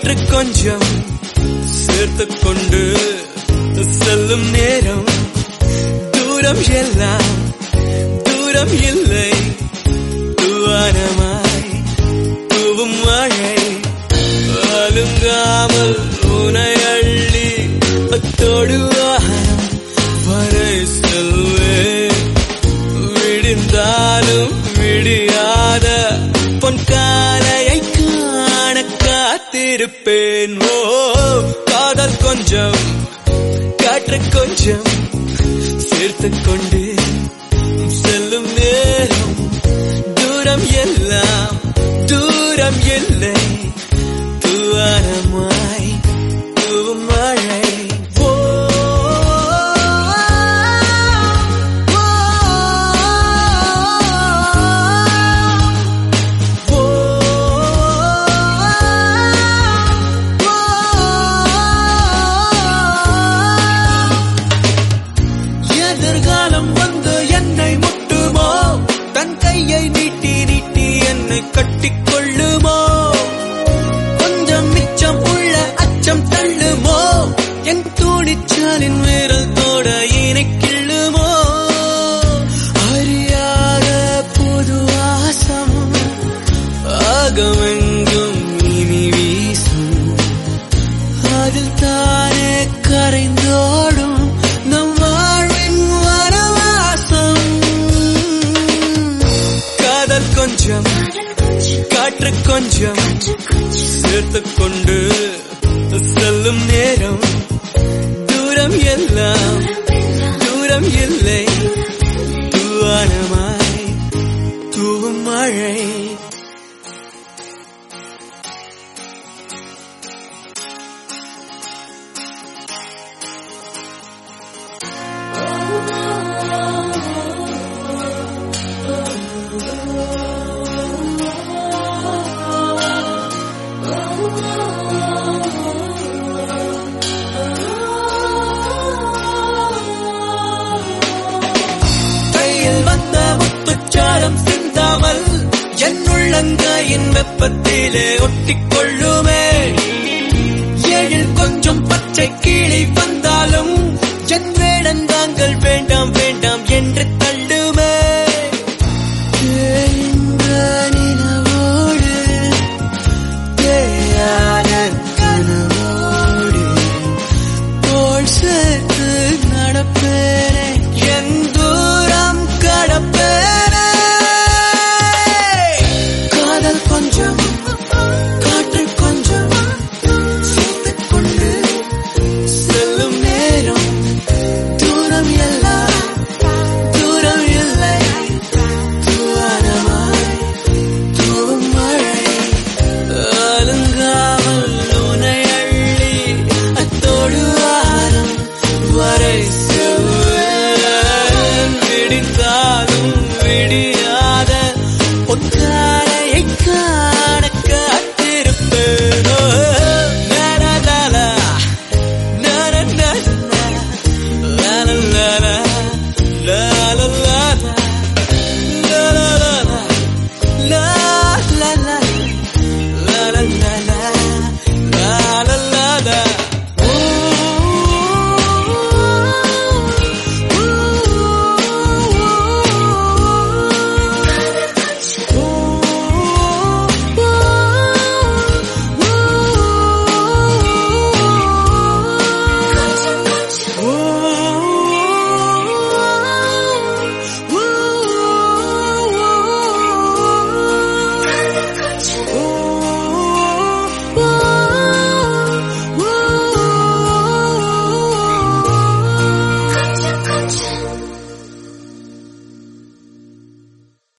காற்று கொஞ்சம் சேர்த்து கொண்டு செல்லும் நேரம் தூரம் எல்லாம் தூரம் இல்லை தூவானமாய் தூவும் மழை அலுங்காமல் உனை அள்ளி அத்தோடு வானம் வரை செல்வே விடிந்தாலும் விடியாத பொன் காலையை காண காத்திருப்பேன் ஓ காதல் கொஞ்சம் காற்று கொஞ்சம் சேர்த்து கொண்டு செல்லும் நேரம் தூரம் எல்லாம் தூரம் இல்லை தூவானமாய் தூவும் மழை ஓ, ஓ, எதிர்காலம் வந்து என்னை முட்டுமோ தன் கையை நீட்டி நீட்டி என்னை கட்டிக்கொள்ளுமோ கொஞ்சம் மிச்சம் உள்ள அச்சம் தள்ளுமோ என் துணிச்சாலின் விரல் தோட இனை கிள்ளுமோ அறியாத புது வாசம் ஆகமெங்கும் இனி வீசும் அதில் தானே கரைந்தோடும் நம் வாழ்வின் வனவாசம் காதல் கொஞ்சம் காற்று கொஞ்சம் சேர்த்து கொண்டு செல்லும் நேரம் தூரம் எல்லாம் தூரம் இல்லை தூவானமாய் தூவும் மழை கையில் வந்த முத்துச்சாரம் சிந்தாமல் என் உள்ளங்காயின் வெப்பத்திலே ஒட்டிக்கொள்ளுமே எழில் கொஞ்சம் பச்சை கிளி வந்தாலும் என் வேடந்தாங்கள் வேண்டாம் வேண்டாம் என்று தள்ளி